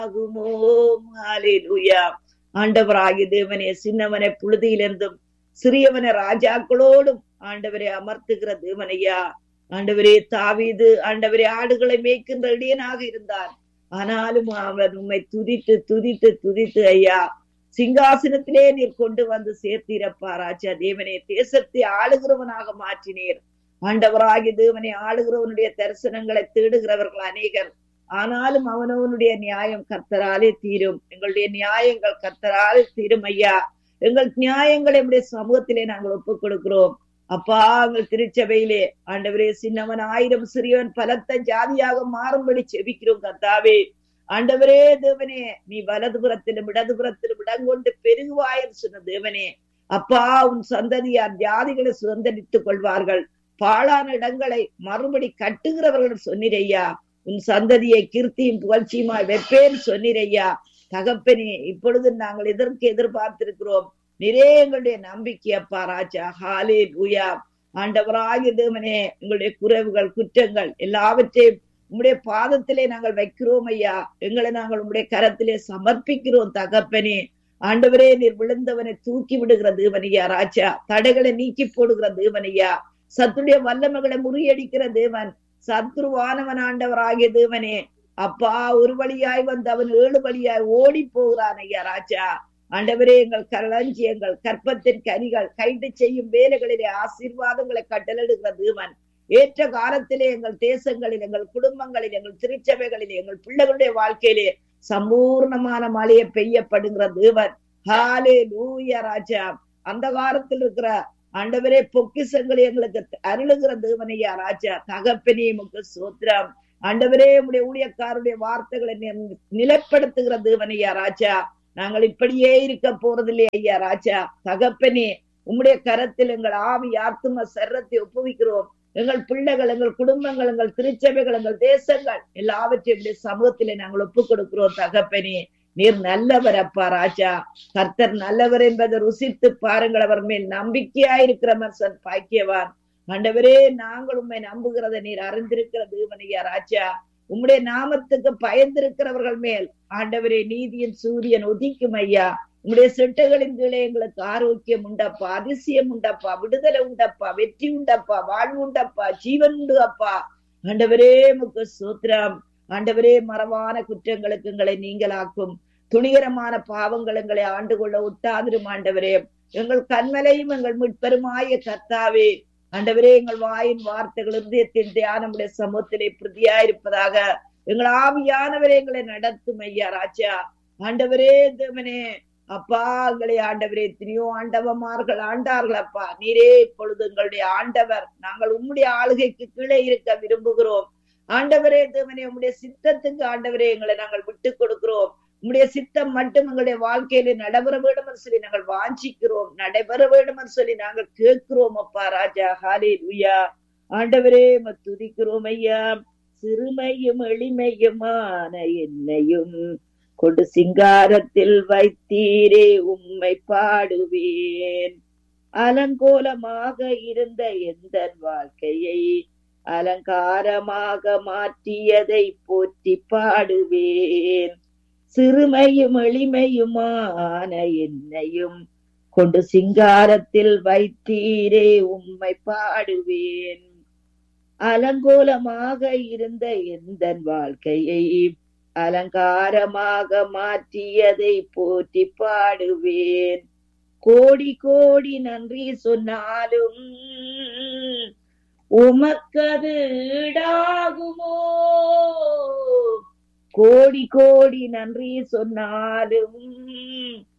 ஆகுமோ ஹalleluya ஆண்டவராகிய தேவனே சின்னவனை புழுதியிலிருந்தும் சிறியவனை ராஜாக்களோடும் ஆண்டவரை அமர்த்துகிற தேவனையா ஆண்டவரே தாவீது ஆண்டவரே ஆடுகளை மேய்க்கின்ற இடையனாக இருந்தார் ஆனாலும் அவர் உண்மை துதித்து துதித்து துதித்து ஐயா சிங்காசனத்திலே நீர் கொண்டு வந்து சேர்த்தீரப்பா ராஜா தேவனே தேசத்தை ஆளுகிறவனாக மாற்றினீர் ஆண்டவராகிய தேவனை ஆளுகிறவனுடைய தரிசனங்களை தேடுகிறவர்கள் அநேகர் ஆனாலும் அவனவனுடைய நியாயம் கர்த்தராலே தீரும் எங்களுடைய நியாயங்கள் கர்த்தராலே தீரும் ஐயா எங்கள் நியாயங்களை நம்முடைய சமூகத்திலே நாங்கள் ஒப்புக் கொடுக்கிறோம் அப்பா எங்கள் திருச்சபையிலே ஆண்டவரே சின்னவன் ஆயிரம் சிறியவன் பலத்த ஜாதியாக மாறும்படி செபிக்கிறோம் கர்த்தாவே ஆண்டவரே தேவனே நீ வலதுபுறத்திலும் இடதுபுறத்திலும் இடங்கொண்டு பெருகுவாயர் சொன்ன தேவனே அப்பா உன் சந்ததியார் ஜாதிகளை சுதந்திரித்துக் கொள்வார்கள் பாழான இடங்களை மறுபடி கட்டுகிறவர்கள் சொன்னிரையா உன் சந்ததியை கீர்த்தியும் புகழ்ச்சியுமாய் வெப்பேன் சொன்னிரையா தகப்பனே இப்பொழுது நாங்கள் எதற்கு எதிர்பார்த்திருக்கிறோம் நிறைய எங்களுடைய நம்பிக்கை அப்பா ராஜா ஹாலே லூயா ஆண்டவராகிய தேவனே எங்களுடைய குறைவுகள் குற்றங்கள் எல்லாவற்றையும் உம்முடைய பாதத்திலே நாங்கள் வைக்கிறோம் ஐயா எங்களை நாங்கள் உம்முடைய கரத்திலே சமர்ப்பிக்கிறோம் தகப்பனே ஆண்டவரே நீர் விழுந்தவனை தூக்கி விடுகிற தேவனையா ராஜா தடைகளை நீக்கி போடுகிற தேவனையா சத்துடைய வல்லமைகளை முறியடிக்கிற தேவன் சத்ருவானவன் ஆண்டவராகிய தேவனே அப்பா ஒரு வழியாய் வந்து அவன் ஏழு வழியாய் ஓடி போகிறான் ஐயா ராஜா ஆண்டவரே எங்கள் களஞ்சி எங்கள் கற்பத்தின் கனிகள் கைது செய்யும் வேலைகளிலே ஆசீர்வாதங்களை கட்டளிடுகிற தேவன் ஏற்ற காலத்திலே எங்கள் தேசங்களில் எங்கள் குடும்பங்களில் எங்கள் திருச்சபைகளில் எங்கள் பிள்ளைகளுடைய வாழ்க்கையிலே சம்பூர்ணமான மழையை பெய்யப்படுகிற தேவன் ஹாலே லூயா ராஜா அந்த காலத்தில் இருக்கிற ஆண்டவரே பொக்கிசங்களை எங்களுக்கு அருளுகிற தேவனையா ராஜா தகப்பனே முக்கு சோத்ரம் ஆண்டவரே உடைய ஊழியக்காருடைய வார்த்தைகளை நிலைப்படுத்துகிற தேவனையா ராஜா நாங்கள் இப்படியே இருக்க போறதில்லை ஐயா ராஜா தகப்பனே உம்முடைய கரத்தில் எங்கள் ஆவி ஆத்தும சர்ரத்தை ஒப்புவிக்கிறோம் எங்கள் பிள்ளைகள் எங்கள் குடும்பங்கள் எங்கள் திருச்சபைகள் எங்கள் தேசங்கள் எல்லாவற்றையும் சமூகத்திலே நாங்கள் ஒப்புக் கொடுக்கிறோம் தகப்பனே நீர் நல்லவர் அப்பா ராஜா கர்த்தர் நல்லவர் என்பதை ருசித்து பாருங்கள் அவர் மேல் நம்பிக்கையா இருக்கிற மனுஷன் பாக்கியவான் ஆண்டவரே நாங்கள் உண்மை நம்புகிறத நீர் அறிந்திருக்கிற தேவனையா ராஜா உம்முடைய நாமத்துக்கு பயந்திருக்கிறவர்கள் மேல் ஆண்டவரே நீதியின் சூரியன் உதிக்கும் ஐயா உம்முடைய செட்டைகளின் கீழே எங்களுக்கு ஆரோக்கியம் உண்டப்பா அதிசயம் உண்டப்பா விடுதலை உண்டப்பா வெற்றி உண்டப்பா வாழ்வு உண்டப்பா ஜீவன் உண்டு அப்பா ஆண்டவரே முக்கு சூத்திரம் ஆண்டவரே மரவான குற்றங்களுக்கு எங்களை நீங்களாக்கும் துணிகரமான பாவங்கள் எங்களை ஆண்டு கொள்ள ஒட்டாதிரும் ஆண்டவரே எங்கள் கண்மலையும் எங்கள் மீட்பெருமாய கர்த்தாவே ஆண்டவரே எங்கள் வாயின் வார்த்தைகள் இருதயத்தின் தியானமுடைய சமூகத்திலே பிரதியா இருப்பதாக எங்கள் ஆவியானவரே எங்களை நடத்தும் ஐயா ராஜா ஆண்டவரே தேவனே அப்பா எங்களை ஆண்டவரே எத்தனையோ ஆண்டவமார்கள் ஆண்டார்கள் அப்பா நீரே இப்பொழுது எங்களுடைய ஆண்டவர் நாங்கள் உம்முடைய ஆளுகைக்கு கீழே இருக்க விரும்புகிறோம் ஆண்டவரே தேவனே உம்முடைய சித்தத்துக்கு ஆண்டவரே எங்களை நாங்கள் விட்டு கொடுக்கிறோம் உம்முடைய சித்தம் மட்டும் எங்களுடைய வாழ்க்கையில நடைபெற வேண்டும் என்று சொல்லி நாங்கள் வாஞ்சிக்கிறோம் நடைபெற வேண்டும் என்று சொல்லி நாங்கள் கேட்கிறோம் அப்பா ராஜா ஹாலே லுயா ஆண்டவரே துதிக்கிறோம் ஐயா சிறுமையும் எளிமையுமான என்னையும் கொடு சிங்காரத்தில் வைத்தீரே உம்மை பாடுவேன் அலங்கோலமாக இருந்த எந்த வாழ்க்கையை அலங்காரமாக மாற்றியதை போற்றி பாடுவேன் சிறுமையும் எளிமையுமான என்னையும் கொண்டு சிங்காரத்தில் வைத்தீரே உம்மை பாடுவேன் அலங்கோலமாக இருந்த எந்த வாழ்க்கையை அலங்காரமாக மாற்றியதை போற்றி பாடுவேன் கோடி கோடி நன்றி சொன்னாலும் உமக்கது ஈடாகுமோ கோடி கோடி நன்றி சொன்னாலும்